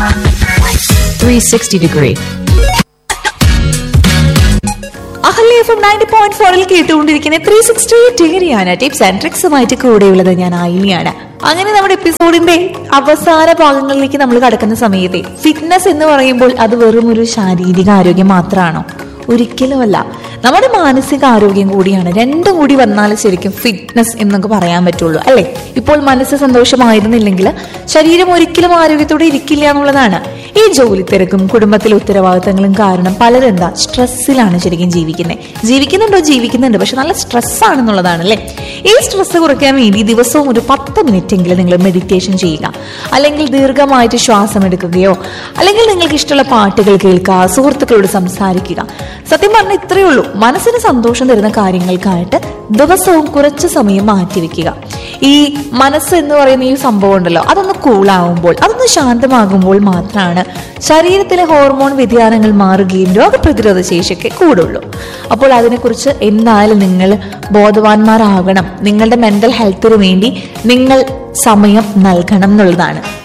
360 degree. Ahalya F M ninety point ഫോറിൽ കേട്ടുകൊണ്ടിരിക്കുന്ന three sixty ഡിഗ്രിയാണ് ടിപ്സ് ആൻഡ് ട്രിക്സുമായിട്ട് കൂടെയുള്ളത് ഞാൻ ആയിലിയാണ് അങ്ങനെ നമ്മുടെ എപ്പിസോഡിന്റെ അവസാന ഭാഗങ്ങളിലേക്ക് നമ്മൾ കടക്കുന്ന സമയത്തെ ഫിറ്റ്നസ് എന്ന് പറയുമ്പോൾ അത് വെറും ഒരു ശാരീരിക ആരോഗ്യം മാത്രമാണോ ഒരിക്കലുമല്ല നമ്മുടെ മാനസിക ആരോഗ്യം കൂടിയാണ് രണ്ടും കൂടി വന്നാൽ ശരിക്കും ഫിറ്റ്നസ് എന്നൊക്കെ പറയാൻ പറ്റുള്ളൂ അല്ലെ ഇപ്പോൾ മനസ്സ് സന്തോഷമായിരുന്നില്ലെങ്കിൽ ശരീരം ഒരിക്കലും ആരോഗ്യത്തോടെ ഇരിക്കില്ല എന്നുള്ളതാണ് ഈ ജോലി തിരക്കും കുടുംബത്തിലെ ഉത്തരവാദിത്തങ്ങളും കാരണം പലരെന്താ സ്ട്രെസ്സിലാണ് ശരിക്കും ജീവിക്കുന്നത് ജീവിക്കുന്നുണ്ടോ ജീവിക്കുന്നുണ്ട് പക്ഷെ നല്ല സ്ട്രെസ്സാണെന്നുള്ളതാണ് അല്ലേ ഈ സ്ട്രെസ് കുറയ്ക്കാൻ വേണ്ടി ദിവസവും ഒരു പത്ത് മിനിറ്റ് എങ്കിലും നിങ്ങൾ മെഡിറ്റേഷൻ ചെയ്യുക അല്ലെങ്കിൽ ദീർഘമായിട്ട് ശ്വാസം എടുക്കുകയോ അല്ലെങ്കിൽ നിങ്ങൾക്ക് ഇഷ്ടമുള്ള പാട്ടുകൾ കേൾക്കുക സുഹൃത്തുക്കളോട് സംസാരിക്കുക സത്യം പറഞ്ഞാൽ ഇത്രയേ ഉള്ളൂ മനസ്സിന് സന്തോഷം തരുന്ന കാര്യങ്ങൾക്കായിട്ട് ദിവസവും കുറച്ച് സമയം മാറ്റിവെക്കുക ഈ മനസ്സ് എന്ന് പറയുന്ന ഈ സംഭവം ഉണ്ടല്ലോ അതൊന്ന് കൂളാവുമ്പോൾ അതൊന്ന് ശാന്തമാകുമ്പോൾ മാത്രമാണ് ശരീരത്തിലെ ഹോർമോൺ വ്യതിയാനങ്ങൾ മാറുകയും രോഗപ്രതിരോധ ശേഷിയൊക്കെ കൂടുള്ളൂ അപ്പോൾ അതിനെക്കുറിച്ച് എന്തായാലും നിങ്ങൾ ബോധവാന്മാരാകണം നിങ്ങളുടെ മെന്റൽ ഹെൽത്തിന് വേണ്ടി നിങ്ങൾ സമയം നൽകണം എന്നുള്ളതാണ്